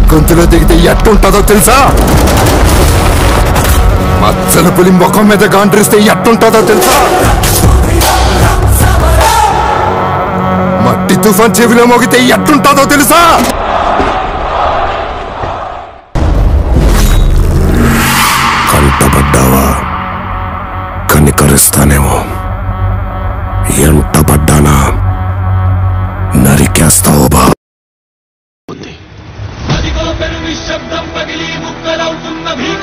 గొంతులో దిగితే ఎట్టుంటుందో తెలుసా మచ్చల పులి ముఖం మీద గాండ్రిస్తే ఎట్టుంటుందో తెలుసా మట్టి తుఫాన్ చెవిలో మోగితే ఎట్టుంటుందో తెలుసా కంటపడ్డావా కనికరిస్తానేమో ఎంటపడ్డానా నరికేస్తావు బా అదిగో పెను నిశ్శబ్దం పగిలి ముక్కలవుతున్న భీమ